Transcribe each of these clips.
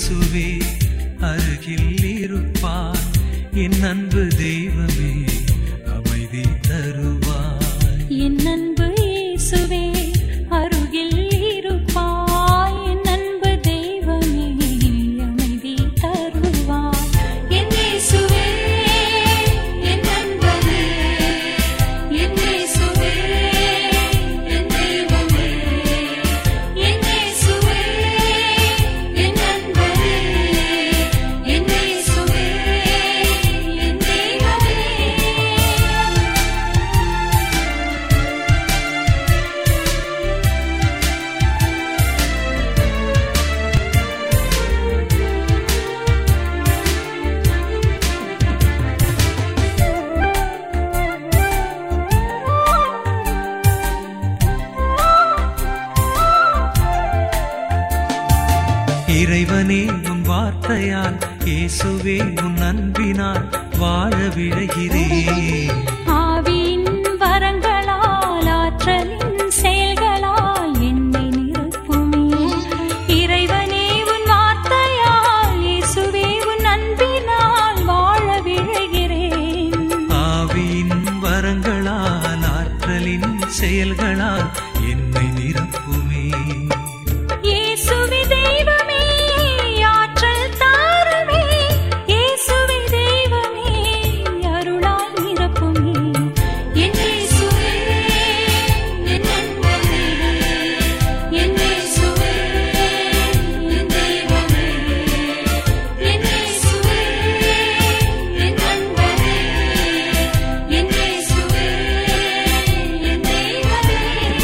இயேசுவே அருகில் இருப்பார் என் அன்பு தெய்வமே அமைதி தருவாய் என் அன்பு இயேசுவே அருகில் இருப்பாய் என் அன்பு தெய்வமே அமைதி தருவாய் என் இயேசுவே என் நண்பனே என் இயேசுவே என் தெய்வமே என் இயேசுவே என் நண்பனே என் இயேசுவே என் தெய்வமே இறைவனே உன் வார்த்தையால் இயேசுவே உன் அன்பினால் வாழ விழைகிறேன் ஆவியின் வரங்களால் ஆற்றலின் செயல்களால் என்னை நிரப்புமே இறைவனே உன் வார்த்தையால் இயேசுவே உன் அன்பினால் வாழ விழைகிறேன் ஆவியின் வரங்களால் ஆற்றலின் செயல்களால் என்னை நிரப்புமே இயேசுவே தெய்வமே ஆற்றல் தாருமே இயேசுவே தெய்வமே அருளால் நிரப்புமே என் இயேசுவே என் நண்பனே என் இயேசுவே என் தெய்வமே என் இயேசுவே என் நண்பனே என் இயேசுவே என் தெய்வமே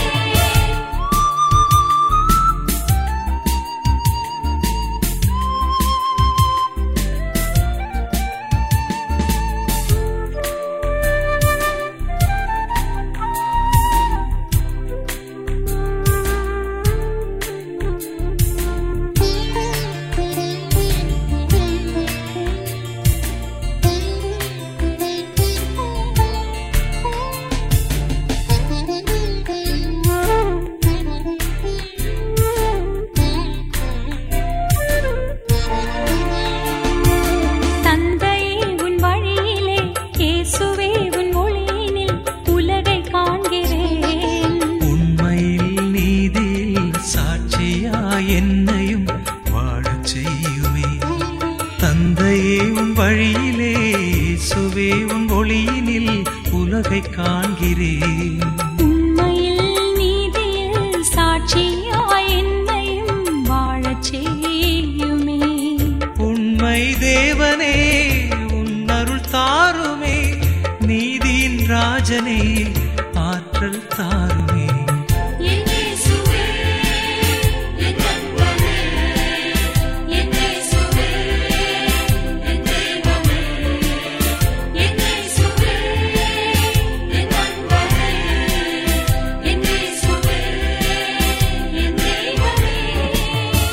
தந்தையே உன் வழியிலே இயேசுவே உன் ஒளியினில் உலகை காண்கிறேன் உண்மையில் நீதியில் சாட்சியா என்னையும் வாழச் செய்யுமே தந்தையே உன் வழியிலே இயேசுவே உன் ஒளியினில் உலகை காண்கிறேன் உண்மையில் நீதியில் சாட்சியாய் என்னையும் வாழச் செய்யுமே உண்மை தேவனே உன் அருள் தாருமே நீதியின் ராஜனே ஆற்றல் தாருமே என் இயேசுவே என் நண்பனே என் இயேசுவே என் தெய்வமே என் இயேசுவே என் நண்பனே என் இயேசுவே என் தெய்வமே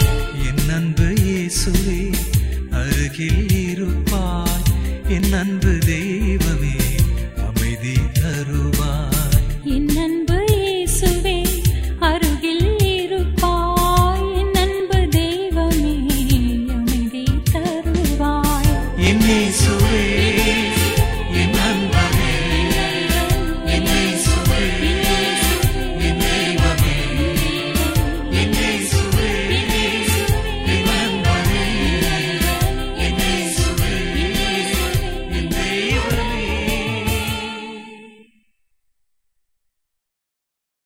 என் அன்பு இயேசுவே அருகில் இருப்பாய் என் அன்பு